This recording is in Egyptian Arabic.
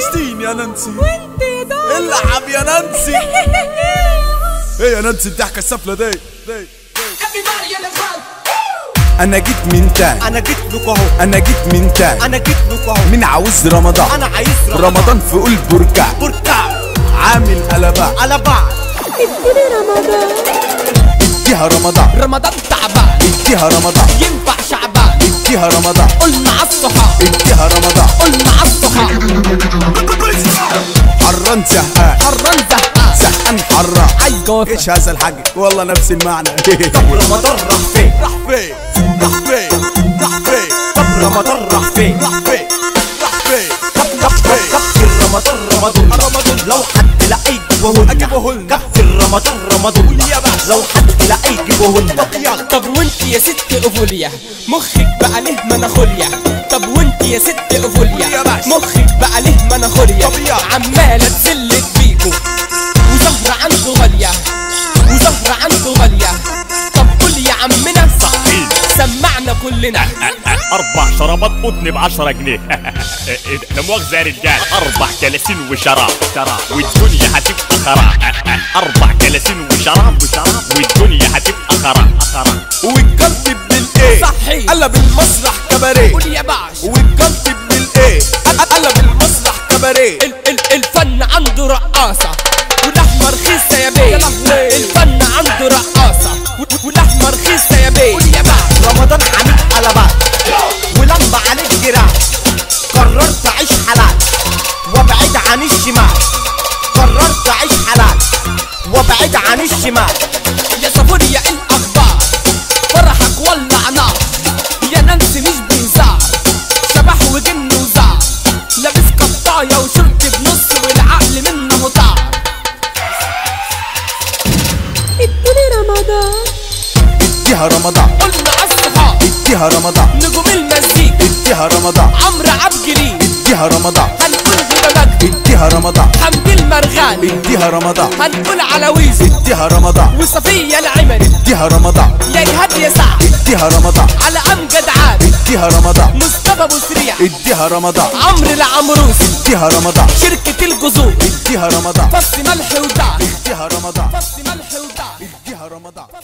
وحشتيني يا نانسي وانت يا دار العب يا نانسي ايه يا نانسي الضحكه السفله دي دي انا جيت من تاني انا جيت لك اهو انا جيت من تاني انا جيت لك اهو من عاوز رمضان انا عايز رمضان في قلب بركان بركع عامل قلبان على بعض اديني رمضان اديها رمضان رمضان تعبان اديها رمضان ينفع شعبان اديها رمضان قلنا عالصحاب اديها رمضان قلنا عالصحاب حران زهقان حران زهقان زهقان حران عايز جوافة ايش هذا الحاجة والله نفس المعنى طب رمضان راح فين راح فين راح فين راح فين طب رمضان راح فين راح فين راح فين طب طب طب كفر رمضان رمضان رمضان. لو حد لاقي يجيبهن أجيبهن. كفر رمضان رمضان يا باشا. لو حد لاقي يجيبهن طب وانت يا ست اوفوليا مخك بقى ليه مناخوليا طب وانت يا ست يا اوفوليا باشا. مخك بقى ليه مناخوليا طب يلا. عمالة تزلت بيكو وزهرة عنده غالية وزهرة عنده غالية طب قول يا عمنا صحيح. سمعنا كلنا اربع شرابات قطن ب 10 جنيه إيه ده؟ لا مؤاخذه يا رجال اربع كلاسين وشراب شراب والدنيا هتبقى خراب اربع كلاسين وشراب وشراب والدنيا هتبقى خراب خراب والجلد بالايه صحيح. قلب المسرح كباريه قول يا باش والجلد بالايه قلب المسرح كباريه ال ال الفن عنده رقاصة ولحمة رخيصة يا بيه الفن عنده رقاصة و- ولحمة رخيصة يا بيه قول يا باش رمضان عميد قلبات ولما عليك جراح قررت اعيش حلال وابعد عن الشمال قررت اعيش حلال وابعد عن الشمال يا سافوريا الاخبار فرحك ولع نار يا نانسي مش بهزار شبح وجن وزار لابس قطاية وشرط بنص والعقل منه طار اديني رمضان اديها رمضان قلنا عالصحاب اديها رمضان نجوم المزيكا اديها رمضان عمرو عبد الجليل اديها رمضان هنقول هبة مجدي اديها رمضان حمدي المرغاني اديها رمضان هنقول على ويزو اديها رمضان وصفية العمري اديها رمضان يا ايهاب يا سعد اديها رمضان على امجد عاد اديها رمضان مصطفى ابو سريع اديها رمضان عمرو العمروسي اديها رمضان شركة الجذور اديها رمضان فص ملح ودعم اديها رمضان فص ملح ودعم اديها رمضان